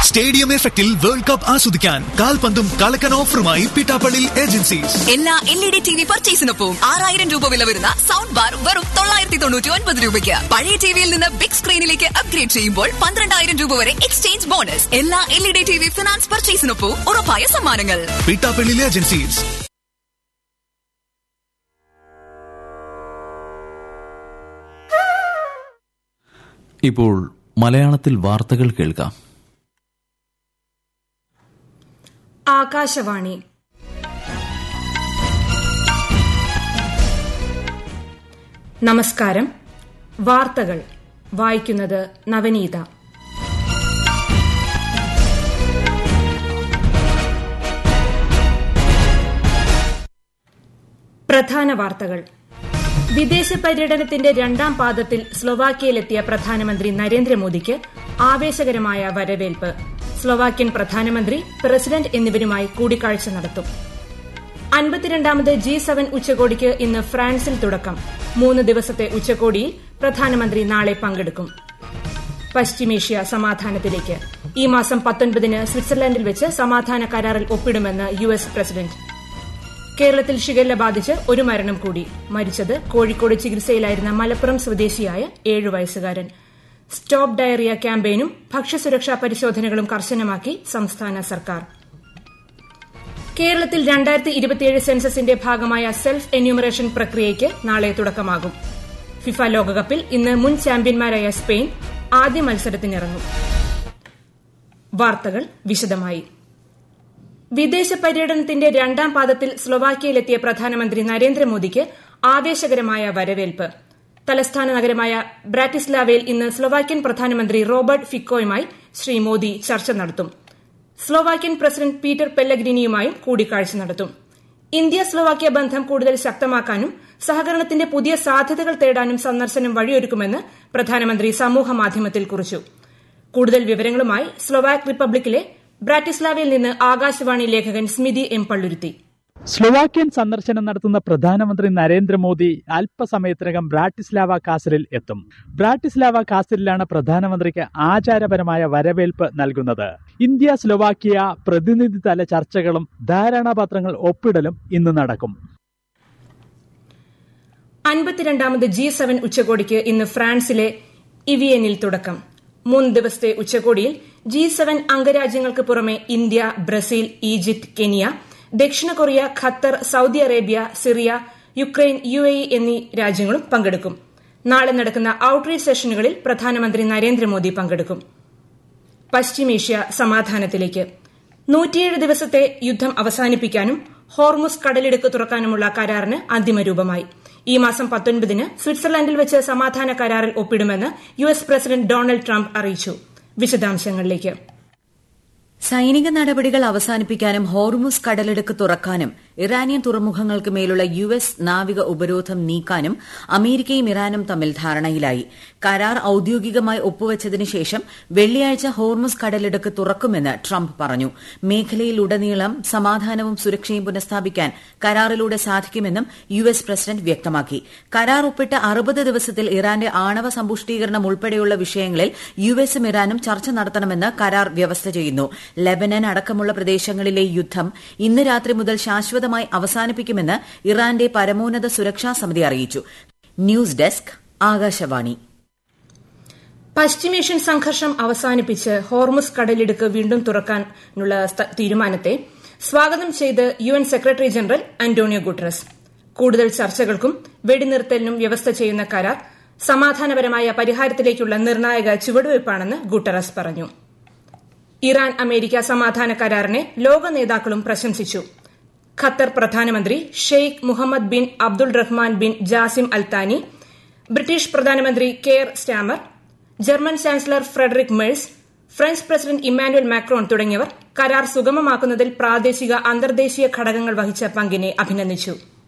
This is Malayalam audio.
സ്റ്റേഡിയം എഫക്റ്റിൽ വേൾഡ് കപ്പ് ആസ്വദിക്കാൻ കാൽപന്തും കളക്കൻ ഓഫറുമായി പിട്ടാപ്പള്ളി ഏജൻസീസ് എല്ലാ L E D T V പർച്ചേസിനൊപ്പം ആറായിരം രൂപ വില വരുന്ന സൗണ്ട് ബാർ വെറും തൊള്ളായിരത്തി തൊണ്ണൂറ്റി ഒൻപത് രൂപയ്ക്ക് പഴയ ടിവിയിൽ നിന്ന് ബിഗ് സ്ക്രീനിലേക്ക് അപ്ഗ്രേഡ് ചെയ്യുമ്പോൾ പന്ത്രണ്ടായിരം രൂപ വരെ എക്സ്ചേഞ്ച് ബോണസ് എല്ലാ L E D T V finance പർച്ചേസിനൊപ്പം ഉറപ്പായ സമ്മാനങ്ങൾ പിട്ടാപ്പള്ളി ഏജൻസീസ് ഇപ്പോൾ മലയാളത്തിൽ വാർത്തകൾ കേൾക്കാം ആകാശവാണി നമസ്കാരം വാർത്തകൾ വായിക്കുന്നത് നവനീത പ്രധാന വാർത്തകൾ വിദേശ പര്യടനത്തിന്റെ രണ്ടാം പാദത്തിൽ സ്ലൊവാക്യയിലെത്തിയ പ്രധാനമന്ത്രി നരേന്ദ്രമോദിക്ക് ആവേശകരമായ വരവേൽപ്പ് സ്ലൊവാക്യൻ പ്രധാനമന്ത്രി പ്രസിഡന്റ് എന്നിവരുമായി കൂടിക്കാഴ്ച നടത്തും അൻപത്തിരണ്ടാമത് ജി സെവൻ ഉച്ചകോടിക്ക് ഇന്ന് ഫ്രാൻസിൽ തുടക്കം മൂന്ന് ദിവസത്തെ ഉച്ചകോടിയിൽ പ്രധാനമന്ത്രി നാളെ പങ്കെടുക്കും പശ്ചിമേഷ്യ സമാധാനത്തിലേക്ക് ഈ മാസം പത്തൊൻപതിന് സ്വിറ്റ്സർലൻഡിൽ വെച്ച് സമാധാന കരാറിൽ ഒപ്പിടുമെന്ന് യു എസ് പ്രസിഡന്റ് കേരളത്തിൽ ഷിഗല്ല ബാധിച്ച് ഒരു മരണം കൂടി മരിച്ചത് കോഴിക്കോട് ചികിത്സയിലായിരുന്ന മലപ്പുറം സ്വദേശിയായ ഏഴു വയസ്സുകാരൻ സ്റ്റോപ്പ് ഡയറിയ ക്യാമ്പയിനും ഭക്ഷ്യസുരക്ഷാ പരിശോധനകളും കർശനമാക്കി സംസ്ഥാന സർക്കാർ കേരളത്തിൽ രണ്ടായിരത്തി ഇരുപത്തിയേഴ് സെൻസസിന്റെ ഭാഗമായ സെൽഫ് എന്യൂമറേഷൻ പ്രക്രിയയ്ക്ക് നാളെ തുടക്കമാകും ഫിഫ ലോകകപ്പിൽ ഇന്ന് മുൻ ചാമ്പ്യന്മാരായ സ്പെയിൻ ആദ്യ മത്സരത്തിനിറങ്ങും വാർത്തകൾ വിശദമായി വിദേശ പര്യടനത്തിന്റെ രണ്ടാം പാദത്തിൽ സ്ലൊവാക്യയിലെത്തിയ പ്രധാനമന്ത്രി നരേന്ദ്രമോദിക്ക് ആവേശകരമായ വരവേൽപ്പ് തലസ്ഥാന നഗരമായ ബ്രാറ്റിസ്ലാവയിൽ ഇന്ന് സ്ലൊവാക്യൻ പ്രധാനമന്ത്രി റോബർട്ട് ഫിക്കോയുമായി ശ്രീ മോദി ചർച്ച നടത്തും സ്ലൊവാക്യൻ പ്രസിഡന്റ് പീറ്റർ പെല്ലഗ്രിനിയുമായും കൂടിക്കാഴ്ച നടത്തും ഇന്ത്യ സ്ലൊവാക്യ ബന്ധം കൂടുതൽ ശക്തമാക്കാനും സഹകരണത്തിന്റെ പുതിയ സാധ്യതകൾ തേടാനും സന്ദർശനം വഴിയൊരുക്കുമെന്ന് പ്രധാനമന്ത്രി സമൂഹമാധ്യമത്തിൽ കുറിച്ചു കൂടുതൽ വിവരങ്ങളുമായി സ്ലൊവാക് റിപ്പബ്ലിക്കിലെ ബ്രാറ്റിസ്ലാവയിൽ നിന്ന് ആകാശവാണി ലേഖകൻ സ്മിതി എം പള്ളുരുത്തി സ്ലൊവാക്യൻ സന്ദർശനം നടത്തുന്ന പ്രധാനമന്ത്രി നരേന്ദ്രമോദി അല്പസമയത്തിനകം ബ്രാറ്റിസ്ലാവ കാസലിൽ എത്തും ബ്രാറ്റിസ്ലാവ കാസലിലാണ് പ്രധാനമന്ത്രിക്ക് ആചാരപരമായ വരവേൽപ്പ് നൽകുന്നത് ഇന്ത്യ സ്ലൊവാക്യ പ്രതിനിധിതല ചർച്ചകളും ധാരണാപത്രങ്ങൾ ഒപ്പിടലും ഇന്ന് നടക്കും അൻപത്തിരണ്ടാമത് ജി സെവൻ ഉച്ചകോടിക്ക് ഇന്ന് ഫ്രാൻസിലെ ഇവിയനിൽ തുടക്കം മൂന്ന് ദിവസത്തെ ഉച്ചകോടിയിൽ ജി സെവൻ അംഗരാജ്യങ്ങൾക്ക് പുറമെ ഇന്ത്യ ബ്രസീൽ ഈജിപ്ത് കെനിയ ദക്ഷിണ Korea Qatar Saudi Arabia Syria Ukraine U A എന്നീ രാജ്യങ്ങളും പങ്കെടുക്കും നാളെ നടക്കുന്ന ഔട്ട്റീച്ച് സെഷനുകളിൽ പ്രധാനമന്ത്രി നരേന്ദ്രമോദി പങ്കെടുക്കും പശ്ചിമേഷ്യ സമാധാനത്തിലേക്ക് നൂറ്റിയേഴ് ദിവസത്തെ യുദ്ധം അവസാനിപ്പിക്കാനും ഹോർമുസ് കടലിടുക്ക് തുറക്കാനുമുള്ള കരാറിന് അന്തിമരൂപമായി ഈ മാസം പത്തൊൻപതിന് സ്വിറ്റ്സർലൻഡിൽ വെച്ച് സമാധാന കരാറിൽ ഒപ്പിടുമെന്ന് U S president Donald Trump അറിയിച്ചു വിശദാംശങ്ങളിലേക്ക് സൈനിക നടപടികൾ അവസാനിപ്പിക്കാനും ഹോർമുസ് കടലിടുക്ക് തുറക്കാനും ഇറാനിയൻ തുറമുഖങ്ങൾക്ക് മേലുള്ള യു എസ് നാവിക ഉപരോധം നീക്കാനും അമേരിക്കയും ഇറാനും തമ്മിൽ ധാരണയിലായി കരാർ ഔദ്യോഗികമായി ഒപ്പുവച്ചതിനു ശേഷം വെള്ളിയാഴ്ച ഹോർമുസ് കടലിടുക്ക് തുറക്കുമെന്ന് ട്രംപ് പറഞ്ഞു മേഖലയിലുടനീളം സമാധാനവും സുരക്ഷയും പുനഃസ്ഥാപിക്കാൻ കരാറിലൂടെ സാധിക്കുമെന്നും യു എസ് പ്രസിഡന്റ് വ്യക്തമാക്കി കരാർ ഒപ്പിട്ട് അറുപത് ദിവസത്തിൽ ഇറാന്റെ ആണവ സമ്പുഷ്ടീകരണം ഉൾപ്പെടെയുള്ള വിഷയങ്ങളിൽ യു എസും ഇറാനും ചർച്ച നടത്തണമെന്ന് കരാർ വ്യവസ്ഥ ചെയ്യുന്നു ലെബനൻ അടക്കമുള്ള പ്രദേശങ്ങളിലെ യുദ്ധം ഇന്ന് രാത്രി മുതൽ ശാശ്വതമായി അവസാനിപ്പിക്കുമെന്ന് ഇറാന്റെ പരമോന്നത സുരക്ഷാ സമിതി അറിയിച്ചു ന്യൂസ് ഡെസ്ക് ആകാശവാണി പശ്ചിമേഷ്യൻ സംഘർഷം അവസാനിപ്പിച്ച് ഹോർമുസ് കടലിടുക്ക് വീണ്ടും തുറക്കാനുള്ള തീരുമാനത്തെ സ്വാഗതം ചെയ്ത് U N secretary general Antonio Guterres കൂടുതൽ ചർച്ചകൾക്കും വെടിനിർത്തലിനും വ്യവസ്ഥ ചെയ്യുന്ന കരാർ സമാധാനപരമായ പരിഹാരത്തിലേക്കുള്ള നിർണായക ചുവടുവയ്പ്പാണെന്ന് ഗുട്ടറസ് പറഞ്ഞു ഇറാൻ അമേരിക്ക സമാധാന കരാറിനെ ലോക നേതാക്കളും പ്രശംസിച്ചു ഖത്തർ പ്രധാനമന്ത്രി Sheikh Mohammed bin Abdul Rahman bin Jassim Al Thani British പ്രധാനമന്ത്രി Keir Starmer German chancellor Friedrich Merz French president Emmanuel Macron തുടങ്ങിയവർ കരാർ സുഗമമാക്കുന്നതിൽ പ്രാദേശിക അന്തർദേശീയ ഘടകങ്ങൾ വഹിച്ച പങ്കിനെ അഭിനന്ദിച്ചു